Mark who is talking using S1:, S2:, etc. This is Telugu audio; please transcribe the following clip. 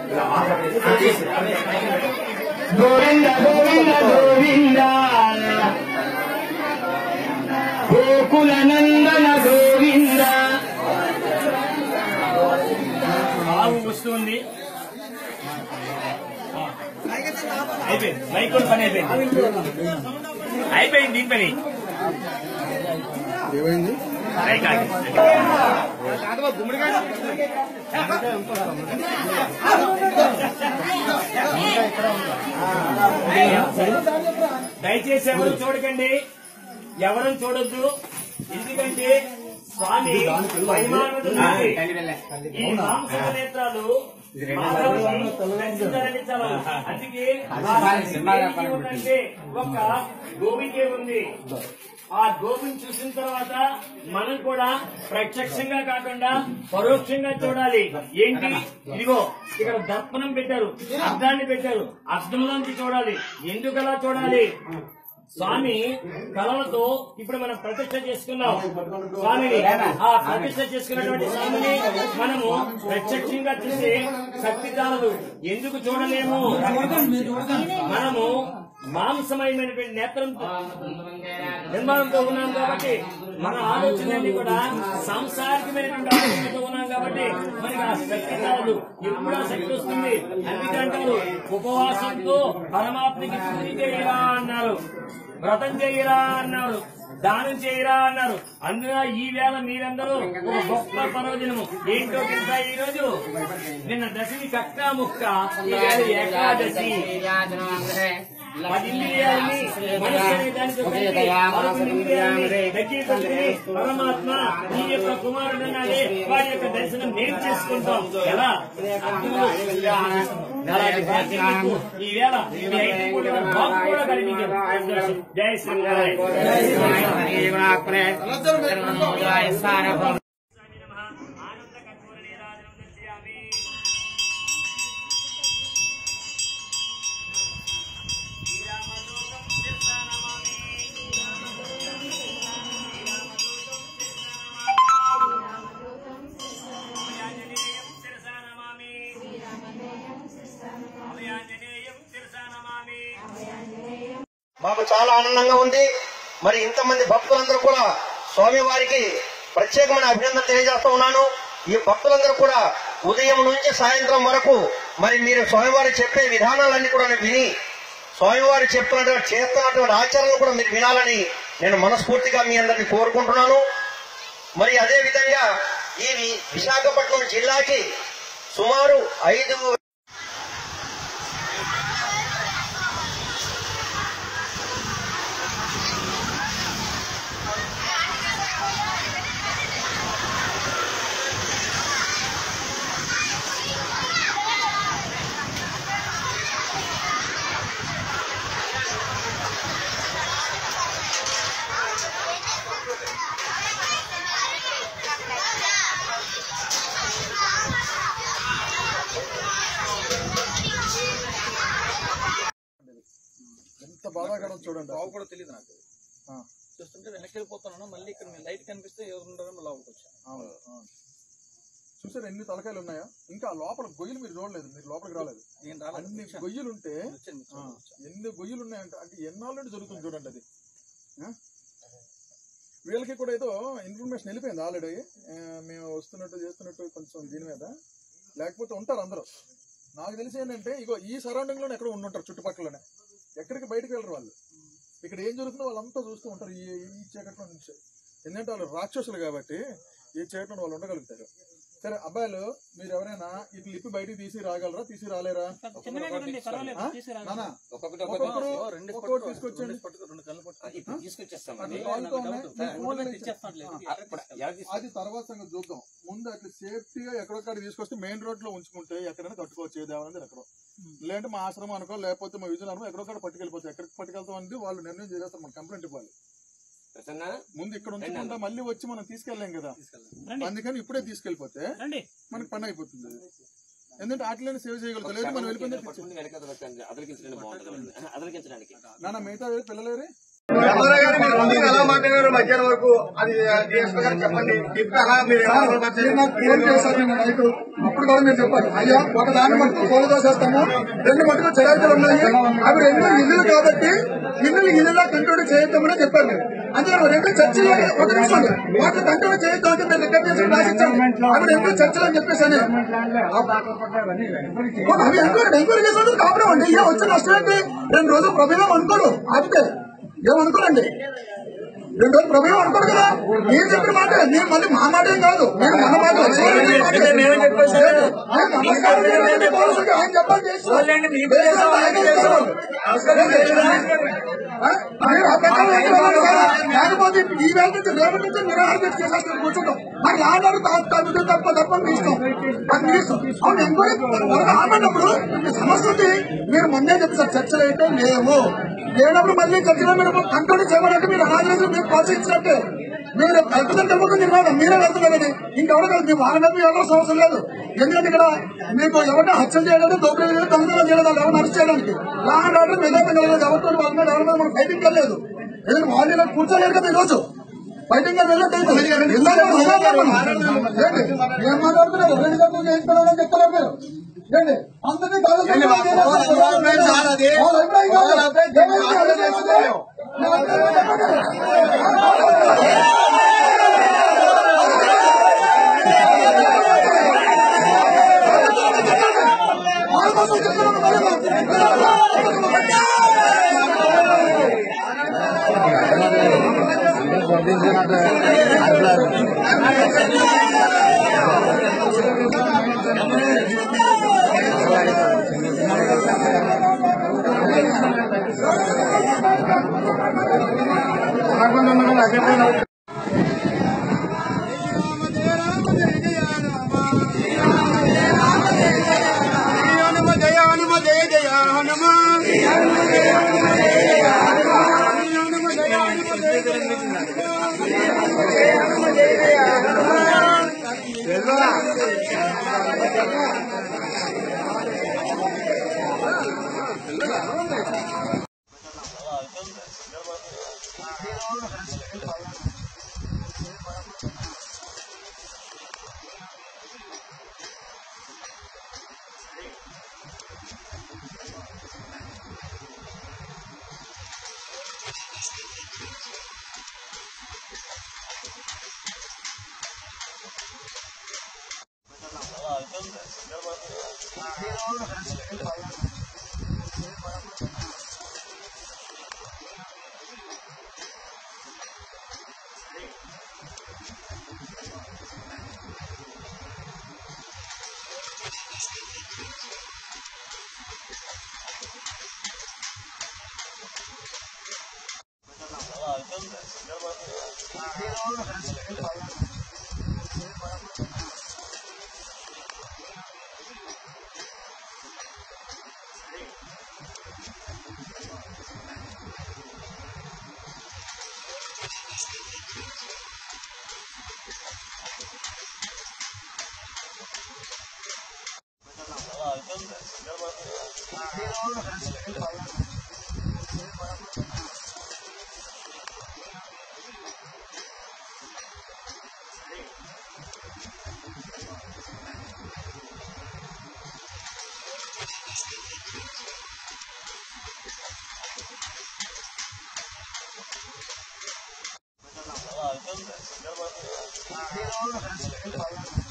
S1: గోవింద గోవింద గోవింద గోకుల నందన గోవింద
S2: ఆవు వస్తుంది అయిపోయింది మైక్ కూడా పని అయిపోయింది అయిపోయింది దీని పని
S3: ఏమైంది
S2: అరే కాదు. దయచేసి ఎవరు చూడకండి ఎవరు చూడొద్దు ఎందుకంటే స్వామి మహిమాన్వితుడు ఉంది. ఈ మాంస నేత్రాలు మానవుని దర్శించాలని చాలా అందుకే ఆ దేనికి ఉందంటే ఒక గోవికే ఉంది ఆ గోపుని చూసిన తర్వాత మనం కూడా ప్రత్యక్షంగా కాకుండా పరోక్షంగా చూడాలి ఏంటి ఇదిగో ఇక్కడ దర్పణం పెట్టారు అర్థాన్ని పెట్టారు అర్థంలోంచి చూడాలి ఎందుకు అలా చూడాలి స్వామి కళలతో ఇప్పుడు మనం ప్రతిష్ట చేసుకున్నాం స్వామిని ఆ ప్రతిష్ట చేసుకున్నటువంటి స్వామిని మనము ప్రత్యక్షంగా చూసి శక్తి చాలదు ఎందుకు చూడలేము మనము మాంసమయమైనటువంటి నేత్రం నిర్మాణంతో ఉన్నాం కాబట్టి మన ఆలోచనలన్నీ కూడా సాంసారికమైనటువంటి ఆలోచనతో ఉన్నాం కాబట్టి మనకి ఆ శక్తి కాదు ఎప్పుడు ఆ శక్తి వస్తుంది అందుకంటారు ఉపవాసంతో పరమాత్మకి పూజ చేయరా అన్నారు వ్రతం చేయరా అన్నారు దానం చేయరా అన్నారు అందున ఈ వేళ మీరందరూ ఒక గొప్ప పర్వదినము ఏంటో తెలుసా ఈ రోజు నిన్న దశమి కక్క ముక్క ఈ వేళ ఏకాదశి పది ఇంద్రియాలని మనసు అనే దానితో కలిపి పదకొండు ఇంద్రియాలని దగ్గర పెట్టుకుని పరమాత్మ నీ యొక్క కుమారుడు అన్నాడే వాడి యొక్క దర్శనం నేను చేసుకుంటాం ఎలా అర్థంలో అలాంటి భాగ్యం నీకు ఈ వేళ మీ ఐదు కోట్ల బాబు కూడా కలిగించారు జై శ్రీరామ్ ఆనంద కర్పూర నీరాజనం దర్శయామి శ్రీరామదూతం శిరసానమామి అభయాంజనేయం శిరసానమామి అభయాంజనేయం శిరసానమామి
S4: మాకు చాలా ఆనందంగా ఉంది మరి ఇంతమంది భక్తులందరూ కూడా స్వామివారికి ప్రత్యేకమైన అభినందన తెలియజేస్తా ఉన్నాను ఈ భక్తులందరూ కూడా ఉదయం నుంచి సాయంత్రం వరకు మరి మీరు స్వామివారి చెప్పే విధానాలన్నీ కూడా విని స్వామివారి చెప్తున్నటువంటి చేస్తున్నటువంటి ఆచరణలు కూడా మీరు వినాలని నేను మనస్ఫూర్తిగా మీ అందరిని కోరుకుంటున్నాను మరి అదే విధంగా ఈ వి- విశాఖపట్నం జిల్లాకి సుమారు ఐదు
S3: ఎంత బాధాకరం చూడండి
S5: బావు కూడా తెలియదు నాకు
S3: ఆ,
S5: చూస్తుంటే వెనక్కి వెళ్ళిపోతున్నాను మళ్ళీ ఇక్కడ మీ లైట్ కనిపిస్తే ఎవరు ఉండడం లోపలికి వచ్చాను
S3: అవును అవును. చూసారా ఎన్ని తలకాయలు ఉన్నాయా ఇంకా లోపల గొయ్యలు మీరు చూడలేదు మీరు లోపలికి రాలేదు
S5: నేను రాలేదు
S3: అన్ని
S5: వచ్చాను.
S3: గొయ్యలు ఉంటే
S5: వచ్చాను,
S3: ఆ,
S5: వచ్చాను.
S3: ఎన్ని గొయ్యలు ఉన్నాయంటే అంటే ఎన్నాళ్ళ నుండి జరుగుతుంది చూడండి అది ఆ? వీళ్ళకి కూడా ఏదో ఇన్ఫర్మేషన్ వెళ్ళిపోయింది ఆల్రెడీ మేము వస్తున్నట్టు చేస్తున్నట్టు కొంచెం దీని మీద లేకపోతే ఉంటారు అందరూ నాకు తెలిసి ఏంటంటే ఇగో ఈ సరౌండింగ్ లోనే ఎక్కడో ఉండుంటారు చుట్టుపక్కలనే ఎక్కడికి బయటకు వెళ్ళరు వాళ్ళు ఇక్కడ ఏం జరుగుతుందో వాళ్ళంతా చూస్తూ ఉంటారు ఈ ఈ చీకట్లో నుంచి ఎందుకంటే వాళ్ళు రాక్షసులు కాబట్టి ఈ చీకట్లో వాళ్ళు ఉండగలుగుతారు సరే అబ్బాయిలు మీరు ఎవరైనా ఇటు లిప్పి బయటికి తీసి రాగలరా తీసి రాలేరా ఆ? నానా
S5: ఒక్కొక్కటి
S3: ఒక్కొక్కరు
S5: ఒక్కొక్కటి రెండు
S3: ఒక్కొక్కటి
S5: పట్టుకో,
S3: తీసుకొచ్చండి.
S5: రెండు పట్టుకో, రెండు కళ్ళు పట్టుకో.
S3: అట్లా కాలుతో ఉన్నాయి. మీ ఫోన్లో ఇచ్చే- అది తర్వాత సంగతి చూద్దాం ముందు అట్లా సేఫ్టీగా ఎక్కడొక్కడ తీసుకొస్తే మెయిన్ రోడ్ లో ఉంచుకుంటే ఎక్కడైనా కట్టుకోవచ్చు ఏది ఏమైనా ఎక్కడ లేదంటే మా ఆశ్రమం అనుకో లేకపోతే మా విజయం అనుకో ఎక్కడొక్కడ పట్టుకెళ్ళిపోవచ్చు ఎక్కడికి పట్టుకెళ్తాం అనేది వాళ్ళు నిర్ణయం చేస్తారు మన కంప్లైంట్ ఇవ్వాలి ముందు ఇక్కడ ఉంచకుండా మళ్ళీ వచ్చి మనం తీసుకెళ్ళలేం కదా అందుకని ఇప్పుడే తీసుకెళ్ళిపోతే మనకి పని అయిపోతుంది అది. ఎందుకంటే ఆటలని సేవ్ చేయగలుగుతాం లేదు మనం వెళ్ళిపోయింది
S6: అదలికించడానికి బాగుంటుంది అదలికించడానికి
S3: నాన్న మిగతా పిల్లలేరి
S6: ఎమ్మెల్యే గారు మీరు ముందు ఎలా మాట్లాడారు మధ్యాహ్నం వరకు అది డిఎస్పీ గారు చెప్పండి చెప్పి అలా మీరు ఎలా
S3: మీరు నాకు ఫోన్ చేశారు నేను నైట్ అప్పుడు కూడా మీరు చెప్పారు అయ్యా ఒక దాన్ని మటుకు కోలు దోసేస్తాము రెండు మటుకు చరాయితలు ఉన్నాయి అవి రెండు ఇల్లులు కాబట్టి ఇల్లులు ఇల్లులా కంట్రోల్ చేయొద్దామని చెప్పారు మీరు అందులో రెండు చర్చలు ఒక నిమిషం వాటిని కంట్రోల్ చేయొద్దాం అంటే మీరు రికార్డ్ చేసి రాసిచ్చాను అవి రెండు చర్చలు అని చెప్పేసి అవి ఎంక్వైరీ ఎంక్వైరీ చేసినట్టు కాపురం అండి ఏ వచ్చిన నష్టం ఏంటి రెండు రోజులు ప్రభుత్వం అనుకోరు ఆపితే ఏమనుకోరండి రెండు రోజులు ప్రభుత్వం అనుకోరు కదా మీరు చెప్పిన మాట నేను మళ్ళీ మా మాట ఏం కాదు నేను మన మాట ఆయన చెప్పాలి చేసి మీరు అబద్ధాలు చెప్పాలి కదా. లేకపోతే ఈ వేళ నుంచి రేపటి నుంచి నిరాహార దీక్ష చేసేస్తారు కూర్చుంటాం మరి ఆడారు తగ్గుతుంది తప్ప తప్ప మీ ఇష్టం అది మీ ఇష్టం అవును ఎంక్వైరీ త్వరగా ఆపడినప్పుడు ఈ సమస్య ఉంది మీరు మొన్నే చెప్పారు చర్చలు అయితే లేవు లేనప్పుడు మళ్ళీ చర్చలో మీరు కంట్రోల్ చేయబడక మీరు అనాథలు మీరు ప్రోత్సహించినట్టే మీరు కల్పితం తెలుపుకుని నిర్మాణం మీరే వెళ్తున్నారని ఇంకెవరు కాదు మీ వాళ్ళ మీద వెళ్ళాల్సిన అవసరం లేదు ఎందుకంటే ఇక్కడ మీకు ఎవరిని హత్యలు చేయలేదు దోపిడీ చేయలేదు దొంగతనం చేయలేదు వాళ్ళు ఎవరిని అరెస్ట్ చేయడానికి లా అండ్ ఆర్డర్ నిజంగా లేదు ఎవరితో వాళ్ళ మీద ఎవరి మీద మనం ఫైటింగ్ వెళ్ళలేదు ఎందుకంటే వాళ్ళు ఇలా కూర్చోలేరు కదా ఈరోజు ఫైటింగ్ వెళ్ళలేదు ఇందాక మాట్లాడుతున్నాం. ఏంటి? ఏం మాట్లాడుతున్నారు రెండు గంటలు చేయించుకోవాలని చెప్తున్నారు మీరు ఏంటి అందరినీ కాదు వాళ్ళ అభిప్రాయం కాదు. ఏమైంది? అభిప్రాయం ఏమైంది? నా అభిప్రాయం చెప్పండి. వాళ్ళ కోసం చెప్తున్నాను మరి.
S6: ఆ